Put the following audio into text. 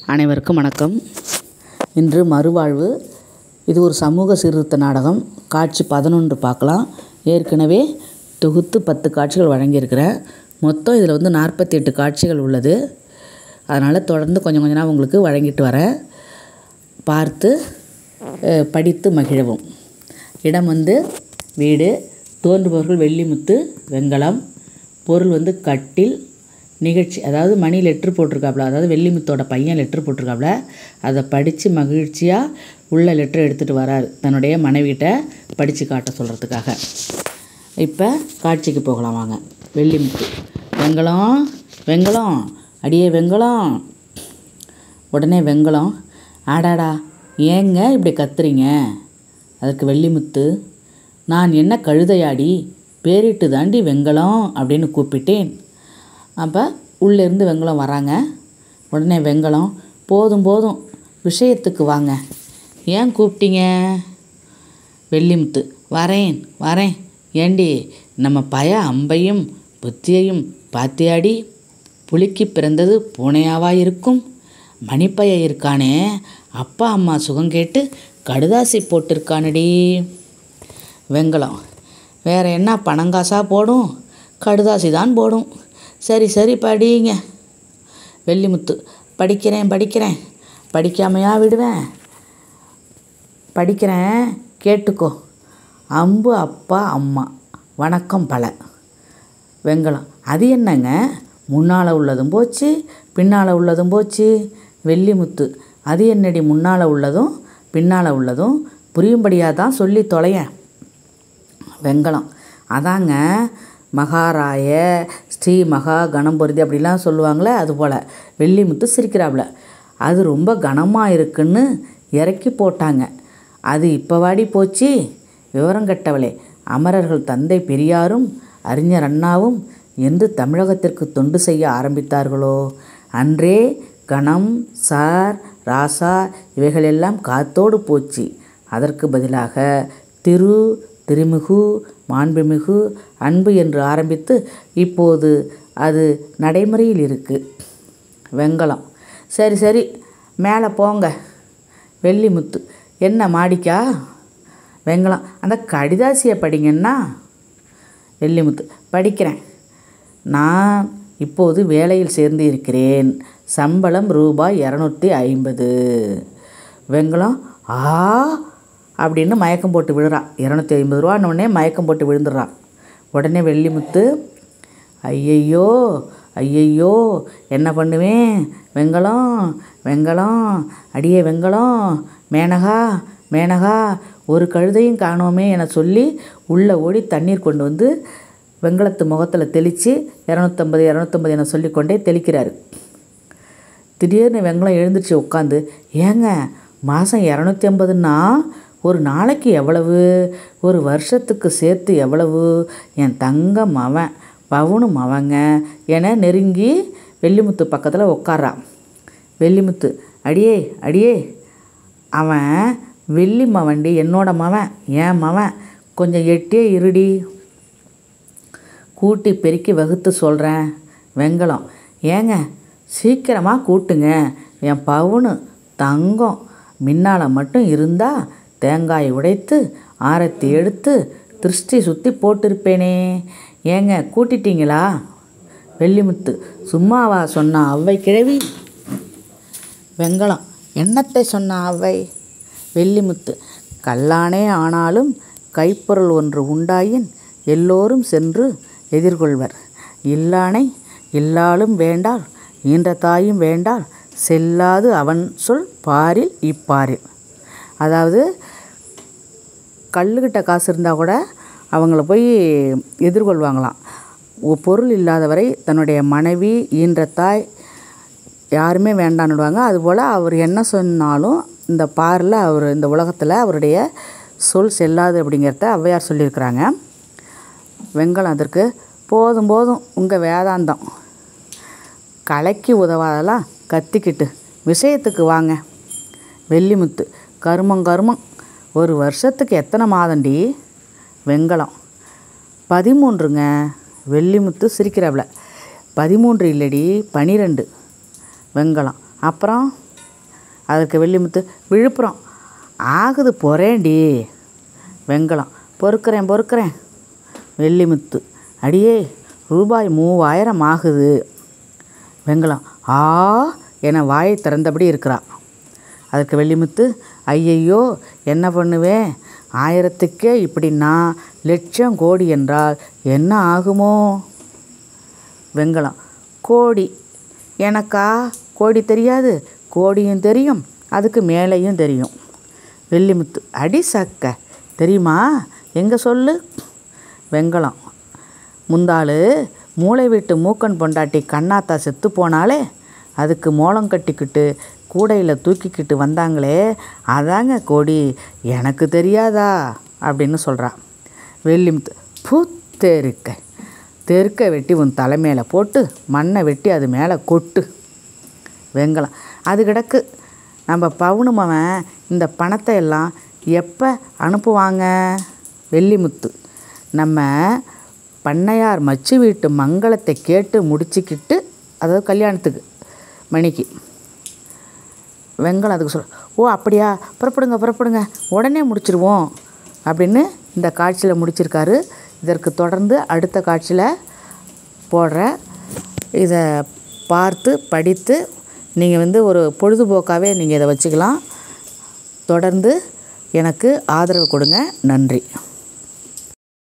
அனைவருக்கும் வணக்கம் இன்று மறுவாழ்வு இது ஒரு சமூக சீர்திருத்த நாடகம் காட்சி பதினொன்று பார்க்கலாம் ஏற்கனவே தொகுத்து பத்து காட்சிகள் வழங்கியிருக்கிறேன் மொத்தம் இதில் வந்து நாற்பத்தி எட்டு காட்சிகள் உள்ளது அதனால் தொடர்ந்து கொஞ்சம் கொஞ்ச நாள் உங்களுக்கு வழங்கிட்டு வரேன் பார்த்து அஹ், படித்து மகிழவும் இடம் வந்து வீடு தோன்றுபவர்கள் வெள்ளிமுத்து வெங்கலம் பொருள் வந்து கட்டில் நிகழ்ச்சி அதாவது மணி லெட்ரு போட்டிருக்காப்புல அதாவது வெள்ளிமுத்தோட பையன் லெட்ரு போட்டிருக்காப்புல அதை படித்து மகிழ்ச்சியாக உள்ள லெட்ரு எடுத்துகிட்டு வராரு தன்னுடைய மனைவிகிட்ட படித்து காட்ட சொல்கிறதுக்காக இப்போ காட்சிக்கு போகலாம் வாங்க வெள்ளிமுத்து வெங்கலம் வெங்கலம் அடியே வெங்கலம் உடனே வெங்கலம் ஆடாடா ஏங்க இப்படி கத்துறீங்க அதுக்கு வெள்ளிமுத்து நான் என்ன கழுதையாடி பேரிட்டு தாண்டி வெங்கலம் அப்படின்னு கூப்பிட்டேன் அப்போ உள்ளேருந்து வெங்கலம் வராங்க உடனே வெங்கலம் போதும் போதும் விஷயத்துக்கு வாங்க ஏன் கூப்பிட்டீங்க வெள்ளிமுத்து வரேன் வரேன் ஏண்டி நம்ம பய அம்பையும் புத்தியையும் பாத்தியாடி புலிக்கு பிறந்தது பூனையாவா இருக்கும் மணிப்பைய இருக்கானே அப்பா அம்மா சுகம் கேட்டு கடுதாசி போட்டிருக்கானடி வெங்கலம் வேற என்ன பணங்காசா போடும் கடுதாசி தான் போடும் சரி சரி படிங்க வெள்ளிமுத்து படிக்கிறேன் படிக்கிறேன் படிக்காமையா விடுவேன் படிக்கிறேன் கேட்டுக்கோ அம்பு அப்பா அம்மா வணக்கம் பல வெங்கலம் அது என்னங்க முன்னால் உள்ளதும் போச்சு பின்னால் உள்ளதும் போச்சு வெள்ளிமுத்து அது என்னடி முன்னால் உள்ளதும் பின்னால் உள்ளதும் புரியும்படியாக தான் சொல்லி தொலையேன் வெங்கலம் அதாங்க மகாராய ஸ்ரீ மகா கணம்பொருதி அப்படிலாம் சொல்லுவாங்களே அது போல் வெள்ளிமுத்து சிரிக்கிறாப்புல அது ரொம்ப கனமாக இருக்குன்னு இறக்கி போட்டாங்க அது இப்போ வாடி போச்சு விவரம் கெட்டவளே அமரர்கள் தந்தை பெரியாரும் அறிஞர் அண்ணாவும் என்று தமிழகத்திற்கு தொண்டு செய்ய ஆரம்பித்தார்களோ அன்றே கணம் சார் ராசா இவைகளெல்லாம் காத்தோடு போச்சு அதற்கு பதிலாக திரு திருமிகு மாண்புமிகு அன்பு என்று ஆரம்பித்து இப்போது அது நடைமுறையில் இருக்குது வெங்கலம் சரி சரி மேலே போங்க வெள்ளிமுத்து என்ன மாடிக்கா வெங்கலம் அந்த கடிதாசியை படிங்கன்னா வெள்ளிமுத்து படிக்கிறேன் நான் இப்போது வேலையில் சேர்ந்து இருக்கிறேன் சம்பளம் ரூபாய் இரநூத்தி ஐம்பது வெங்கலம் ஆ அப்படின்னு மயக்கம் போட்டு விழுறான் இரநூத்தி ஐம்பது ரூபான்னு உடனே மயக்கம் போட்டு விழுந்துடுறான் உடனே வெள்ளிமுத்து ஐயையோ ஐயையோ என்ன பண்ணுவேன் வெங்கலம் வெங்கலம் அடியே வெங்கலம் மேனகா மேனகா ஒரு கழுதையும் காணோமே என சொல்லி உள்ளே ஓடி தண்ணீர் கொண்டு வந்து வெங்கலத்து முகத்தில் தெளித்து இரநூத்தம்பது இரநூத்தம்பது என சொல்லிக்கொண்டே தெளிக்கிறாரு திடீர்னு வெங்கலம் எழுந்திருச்சு உட்காந்து ஏங்க மாதம் இரநூத்தி ஐம்பதுன்னா ஒரு நாளைக்கு எவ்வளவு ஒரு வருஷத்துக்கு சேர்த்து எவ்வளவு என் தங்க மவன் பவுனும் மவங்க என நெருங்கி வெள்ளிமுத்து பக்கத்தில் உட்காரான் வெள்ளிமுத்து அடியே அடியே அவன் வெள்ளி மவன்டி என்னோட மவன் என் மவன் கொஞ்சம் எட்டியே இருடி கூட்டி பெருக்கி வகுத்து சொல்கிறேன் வெங்கலம் ஏங்க சீக்கிரமாக கூட்டுங்க என் பவுனு தங்கம் மின்னால் மட்டும் இருந்தால் தேங்காய் உடைத்து ஆரத்தி எடுத்து திருஷ்டி சுற்றி போட்டிருப்பேனே ஏங்க கூட்டிட்டீங்களா வெள்ளிமுத்து சும்மாவா சொன்னா அவ்வை கிழவி வெங்கலம் என்னத்தை சொன்ன அவ்வை வெள்ளிமுத்து கல்லானே ஆனாலும் கைப்பொருள் ஒன்று உண்டாயின் எல்லோரும் சென்று எதிர்கொள்வர் இல்லானை இல்லாலும் வேண்டால் ஈன்ற தாயும் வேண்டால் செல்லாது அவன் சொல் பாரில் இப்பாரில் அதாவது கல்லுக்கிட்ட காசு இருந்தால் கூட அவங்கள போய் எதிர்கொள்வாங்களாம் ஒ- பொருள் இல்லாதவரை தன்னுடைய மனைவி ஈன்ற தாய் யாருமே வேண்டான்னுடுவாங்க அதுபோல் அவர் என்ன சொன்னாலும் இந்த பாரில் அவர் இந்த உலகத்தில் அவருடைய சொல் செல்லாது அப்படிங்கிறத ஔவையார் சொல்லியிருக்கிறாங்க வெங்கலம் அதற்கு போதும் போதும் உங்கள் வேதாந்தம் கலைக்கு உதவாதெல்லாம் கத்திக்கிட்டு விஷயத்துக்கு வாங்க வெள்ளிமுத்து கருமம் கருமம் ஒரு வருஷத்துக்கு எத்தனை மாதண்டி வெங்கலம் பதிமூன்றுங்க வெள்ளிமுத்து சிரிக்கிறாப்புல பதிமூன்று இல்லடி பனிரெண்டு வெங்கலம் அப்புறம் அதற்கு வெள்ளிமுத்து விழுப்புரம் ஆகுது பொறேண்டி வெங்கலம் பொறுக்கிறேன் பொறுக்கிறேன் வெள்ளிமுத்து அடியே ரூபாய் மூவாயிரம் ஆகுது வெங்கலம் ஆ என வாயை திறந்தபடி இருக்கிறா அதுக்கு வெள்ளிமுத்து ஐயையோ என்ன பண்ணுவேன் ஆயிரத்துக்கே இப்படின்னா லட்சம் கோடி என்றால் என்ன ஆகுமோ வெங்கலம் கோடி எனக்கா கோடி தெரியாது கோடியும் தெரியும் அதுக்கு மேலேயும் தெரியும் வெள்ளிமுத்து அடி சக்க தெரியுமா எங்கே சொல்லு வெங்கலம் முந்தாள் மூளை வீட்டு மூக்கன் பொண்டாட்டி கண்ணாத்தா செத்து போனாலே அதுக்கு மோளம் கட்டிக்கிட்டு கூடையில் தூக்கிக்கிட்டு வந்தாங்களே அதாங்க கோடி எனக்கு தெரியாதா அப்படின்னு சொல்கிறா வெள்ளிமுத்து பூ தெருக்க தெருக்க வெட்டி உன் தலைமையில போட்டு மண்ணை வெட்டி அது மேலே கொட்டு வெங்கலம் அது கிடக்கு நம்ம பவுனுமவன் இந்த பணத்தை எல்லாம் எப்போ அனுப்புவாங்க வெள்ளிமுத்து நம்ம பண்ணையார் மச்சு வீட்டு மங்களத்தை கேட்டு முடிச்சுக்கிட்டு அதாவது கல்யாணத்துக்கு மணிக்கு வெங்கலம் அதுக்கு சொல்ல ஓ அப்படியா புறப்படுங்க புறப்படுங்க உடனே முடிச்சிருவோம் அப்படின்னு இந்த காட்சியில் முடிச்சிருக்காரு இதற்கு தொடர்ந்து அடுத்த காட்சியில் போடுற இதை பார்த்து படித்து நீங்கள் வந்து ஒரு பொழுதுபோக்காகவே நீங்கள் இதை வச்சுக்கலாம் தொடர்ந்து எனக்கு ஆதரவு கொடுங்க நன்றி